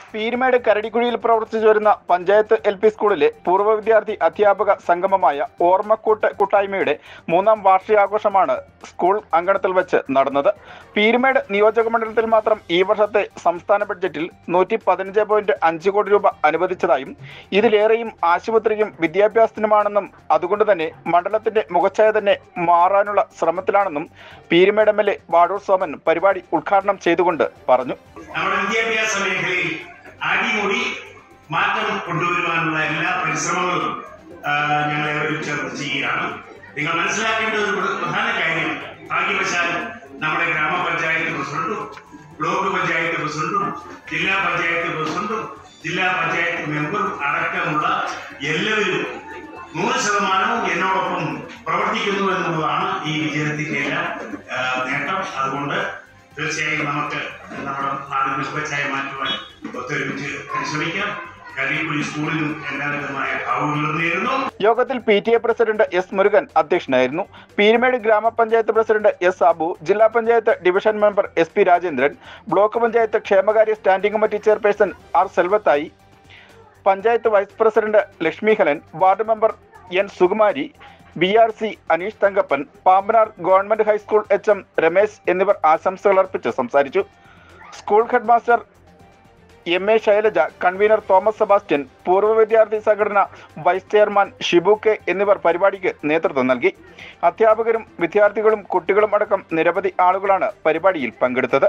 പീരുമേട് കരടിക്കുഴിയിൽ പ്രവർത്തിച്ചു വരുന്ന panchayat L P സ്കൂളിലെ പൂർവ്വ വിദ്യാർത്ഥി അധ്യാപക സംഗമമായ ഓർമ്മക്കൂട്ട് കൂട്ടായ്മയുടെ മൂന്നാം വാർഷികാഘോഷമാണ് സ്കൂൾ അങ്കണത്തിൽ വെച്ച് നടന്നത് പീരുമേട് നിയോജക മണ്ഡലത്തിൽ മാത്രം ഈ വർഷത്തെ സംസ്ഥാന ബഡ്ജറ്റിൽ നൂറ്റി പതിനഞ്ച് പോയിന്റ് അഞ്ച് കോടി രൂപ അനുവദിച്ചതായും ഇതിലേറെയും ആശുപത്രിയും വിദ്യാഭ്യാസത്തിനുമാണെന്നും അതുകൊണ്ട് തന്നെ മണ്ഡലത്തിന്റെ മുഖച്ഛായ തന്നെ മാറാനുള്ള ശ്രമത്തിലാണെന്നും Peermade M L A Vazhoor Soman പരിപാടി ഉദ്ഘാടനം ചെയ്തുകൊണ്ട് പറഞ്ഞു നമ്മുടെ വിദ്യാഭ്യാസ മേഖലയിൽ അടിമുടി മാറ്റം കൊണ്ടുവരുവാനുള്ള എല്ലാ പരിശ്രമങ്ങളും ആ, ഞങ്ങൾ ഏവരും ചേർന്ന് ചെയ്യുകയാണ് നിങ്ങൾ മനസ്സിലാക്കേണ്ട ഒരു പ്ര- പ്രധാന കാര്യം ഭാഗ്യവശാൽ നമ്മുടെ ഗ്രാമപഞ്ചായത്ത് പ്രസിഡന്റും ബ്ലോക്ക് പഞ്ചായത്ത് പ്രസിഡന്റും ജില്ലാ പഞ്ചായത്ത് പ്രസിഡന്റും ജില്ലാ പഞ്ചായത്ത് മെമ്പറും അടക്കമുള്ള എല്ലാവരും നൂറ് ശതമാനവും എന്നോടൊപ്പം പ്രവർത്തിക്കുന്നു എന്നുള്ളതാണ് ഈ വിജയത്തിന്റെ എല്ലാം ആ, നേട്ടം അതുകൊണ്ട് തീർച്ചയായും നമുക്ക് നമ്മുടെ നാട് പുഷ്പച്ചായ മാറ്റുവാൻ ഒത്തൊരുമിച്ച് പരിശ്രമിക്കാം കരിപ്പുഴി സ്കൂളിലും എല്ലാവിധമായ ഭാവങ്ങളും നേരുന്നു യോഗത്തിൽ P T A president S Murugan അധ്യക്ഷനായിരുന്നു പീരുമേട് ഗ്രാമപഞ്ചായത്ത് പ്രസിഡന്റ് എസ് അബു ജില്ലാ panchayat division member S P Rajendran block panchayat ക്ഷേമകാര്യ standing committee chairperson R Selvathai panchayat vice president Lakshmi Halan ward member N Sukumari B R C Aneesh Thankappan Pambanar government high school H M Ramesh എന്നിവർ ആശംസകൾ അർപ്പിച്ച് സംസാരിച്ചു school head master M A Shailaja കൺവീനർ Thomas Sebastian പൂർവ്വ വിദ്യാർത്ഥി സംഘടന വൈസ് ചെയർമാൻ ഷിബു കെ എന്നിവർ പരിപാടിക്ക് നേതൃത്വം നൽകി അധ്യാപകരും വിദ്യാർത്ഥികളും കുട്ടികളും അടക്കം നിരവധി ആളുകളാണ് പരിപാടിയിൽ പങ്കെടുത്തത്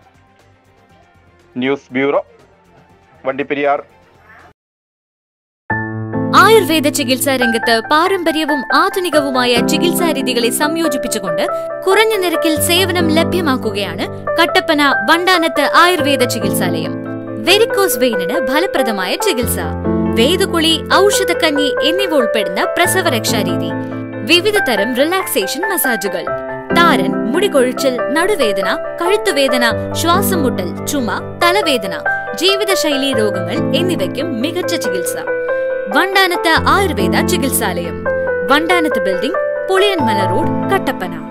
ന്യൂസ് ബ്യൂറോ വണ്ടിപ്പെരിയാർ ആയുർവേദ ചികിത്സാ രംഗത്ത് പാരമ്പര്യവും ആധുനികവുമായ ചികിത്സാ രീതികളെ സംയോജിപ്പിച്ചുകൊണ്ട് കുറഞ്ഞ നിരക്കിൽ സേവനം ലഭ്യമാക്കുകയാണ് കട്ടപ്പന വണ്ടാനത്ത് ആയുർവേദ ചികിത്സാലയം വെരിക്കോസ് വെയിനിന് ഫലപ്രദമായ ചികിത്സ വേദകുളി ഔഷധക്കഞ്ഞി എന്നിവ ഉൾപ്പെടുന്ന പ്രസവരക്ഷാരീതി വിവിധ തരം റിലാക്സേഷൻ മസാജുകൾ താരൻ മുടികൊഴിച്ചൽ നടുവേദന കഴുത്തുവേദന ശ്വാസം മുട്ടൽ ചുമ തലവേദന ജീവിതശൈലീ രോഗങ്ങൾ എന്നിവയ്ക്കും മികച്ച ചികിത്സ വണ്ടാനത്ത് ആയുർവേദ ചികിത്സാലയം വണ്ടാനത്ത് ബിൽഡിംഗ് പുളിയൻമല റോഡ് കട്ടപ്പന